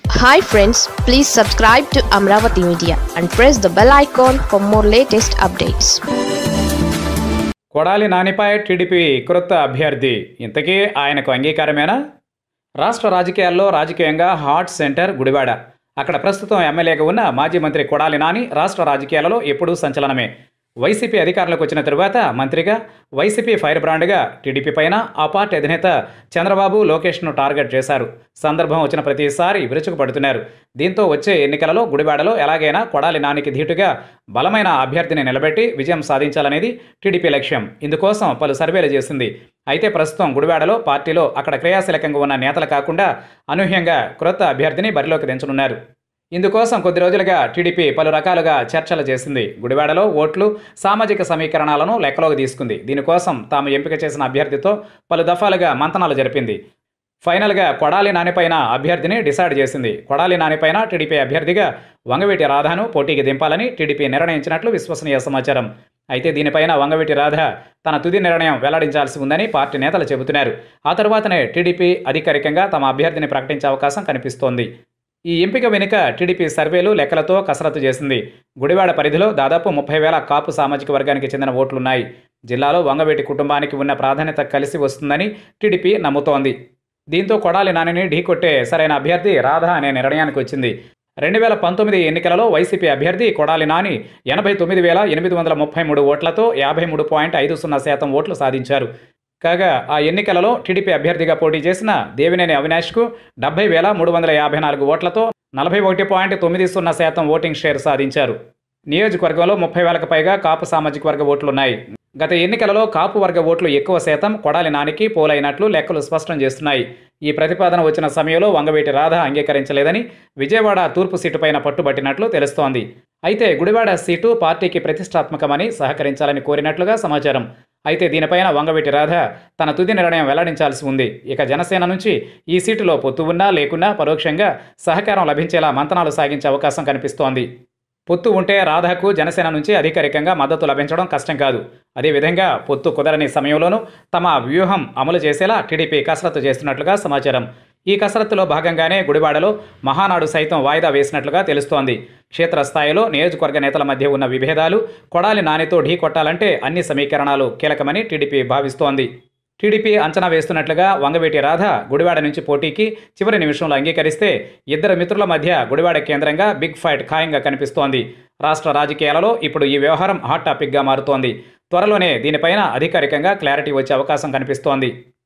hi friends please subscribe to Amaravati media and press the bell icon for more latest updates Kodali నానిపై TDP క్రొత్త అభ్యర్థి ఇంతకీ ఆయనకు అంగీకారమేనా రాష్ట్ర రాజకీయాల్లో రాజకీయంగా హాట్ సెంటర్ గుడివాడ అక్కడ ప్రస్తుతం ఎమ్మెల్యేగా ఉన్న మాజీ మంత్రి కొడాలి నాని రాష్ట్ర రాజకీయాలలో ఎప్పుడూ సంచలనమే వైసీపీ అధికారంలోకి వచ్చిన తరువాత మంత్రిగా వైసీపీ ఫైర్ బ్రాండ్గా టీడీపీ పైన ఆ పార్టీ అధినేత చంద్రబాబు లోకేష్ను టార్గెట్ చేశారు సందర్భం వచ్చిన ప్రతిసారి విరుచుకుపడుతున్నారు దీంతో వచ్చే ఎన్నికలలో గుడివాడలో ఎలాగైనా కొడాలి నానికి ధీటుగా బలమైన అభ్యర్థిని నిలబెట్టి విజయం సాధించాలనేది టీడీపీ లక్ష్యం ఇందుకోసం పలు సర్వేలు చేసింది అయితే ప్రస్తుతం గుడివాడలో పార్టీలో అక్కడ క్రియాశీలకంగా ఉన్న నేతలు కాకుండా అనూహ్యంగా క్రొత్త అభ్యర్థిని బరిలోకి దించనున్నారు ఇందుకోసం కొద్ది రోజులుగా టీడీపీ పలు రకాలుగా చర్చలు చేసింది గుడివాడలో ఓట్లు సామాజిక సమీకరణాలను లెక్కలోకి తీసుకుంది దీనికోసం తాము ఎంపిక చేసిన అభ్యర్థితో పలు దఫాలుగా మంతనాలు జరిపింది ఫైనల్గా కొడాలి నానిపైన అభ్యర్థిని డిసైడ్ చేసింది కొడాలి నానిపైన టీడీపీ అభ్యర్థిగా వంగవీటి రాధాను పోటీకి దింపాలని టీడీపీ నిర్ణయించినట్లు విశ్వసనీయ సమాచారం అయితే దీనిపైన వంగవీటి రాధ తన తుది నిర్ణయం వెల్లడించాల్సి ఉందని పార్టీ నేతలు చెబుతున్నారు ఆ తర్వాతనే టీడీపీ అధికారికంగా తమ అభ్యర్థిని ప్రకటించే అవకాశం కనిపిస్తోంది ఈ ఎంపిక వెనుక టీడీపీ సర్వేలు లెక్కలతో కసరత్తు చేసింది గుడివాడ పరిధిలో దాదాపు ముప్పై వేల కాపు సామాజిక వర్గానికి చెందిన ఓట్లున్నాయి జిల్లాలో వంగవేటి కుటుంబానికి ఉన్న ప్రాధాన్యత కలిసి వస్తుందని టీడీపీ నమ్ముతోంది దీంతో కొడాలి నానిని ఢీకొట్టే సరైన అభ్యర్థి రాధా అనే నిర్ణయానికి వచ్చింది రెండు వేల పంతొమ్మిది ఎన్నికలలో వైసీపీ అభ్యర్థి కొడాలి నాని ఎనభై తొమ్మిది వేల ఎనిమిది వందల ముప్పై మూడు ఓట్లతో యాభై మూడు పాయింట్ ఐదు సున్నా శాతం ఓట్లు సాధించారు కాగా ఆ ఎన్నికలలో టీడీపీ అభ్యర్థిగా పోటీ చేసిన దేవినేని అవినాష్కు డెబ్బై వేల మూడు వందల యాభై నాలుగు ఓట్లతో నలభై ఒకటి పాయింట్ తొమ్మిది సున్నా శాతం ఓటింగ్ షేర్ సాధించారు నియోజకవర్గంలో ముప్పై వేలకు పైగా కాపు సామాజిక వర్గ ఓట్లున్నాయి గత ఎన్నికలలో కాపు వర్గ ఓట్లు ఎక్కువ శాతం కొడాలి నానికి పోలైనట్లు లెక్కలు స్పష్టం చేస్తున్నాయి ఈ ప్రతిపాదన వచ్చిన సమయంలో వంగవీటి రాధ అంగీకరించలేదని విజయవాడ తూర్పు సీటుపైన పట్టుబట్టినట్లు తెలుస్తోంది అయితే గుడివాడ సీటు పార్టీకి ప్రతిష్టాత్మకమని సహకరించాలని కోరినట్లుగా సమాచారం అయితే దీనిపైన వంగవీటి రాధ తన తుది నిర్ణయం వెల్లడించాల్సి ఉంది ఇక జనసేన నుంచి ఈ సీటులో పొత్తు ఉన్నా లేకున్నా పరోక్షంగా సహకారం లభించేలా మంతనాలు సాగించే అవకాశం కనిపిస్తోంది పొత్తు ఉంటే రాధాకు జనసేన నుంచి అధికారికంగా మద్దతు లభించడం కష్టం కాదు అదేవిధంగా పొత్తు కుదరని సమయంలోనూ తమ వ్యూహం అమలు చేసేలా టీడీపీ కసరత్తు చేస్తున్నట్లుగా సమాచారం ఈ కసరత్తులో భాగంగానే గుడివాడలో మహానాడు సైతం వాయిదా వేసినట్లుగా తెలుస్తోంది క్షేత్రస్థాయిలో నియోజకవర్గ నేతల మధ్య ఉన్న విభేదాలు కొడాలి నానితో ఢీ కొట్టాలంటే అన్ని సమీకరణాలు కీలకమని టీడీపీ భావిస్తోంది టీడీపీ అంచనా వేస్తున్నట్లుగా వంగవీటి రాధ గుడివాడ నుంచి పోటీకి చివరి నిమిషంలో అంగీకరిస్తే ఇద్దరు మిత్రుల మధ్య గుడివాడ కేంద్రంగా బిగ్ ఫైట్ ఖాయంగా కనిపిస్తోంది రాష్ట్ర రాజకీయాలలో ఇప్పుడు ఈ వ్యవహారం హాట్ టాపిక్గా మారుతోంది త్వరలోనే దీనిపైన అధికారికంగా క్లారిటీ వచ్చే అవకాశం కనిపిస్తోంది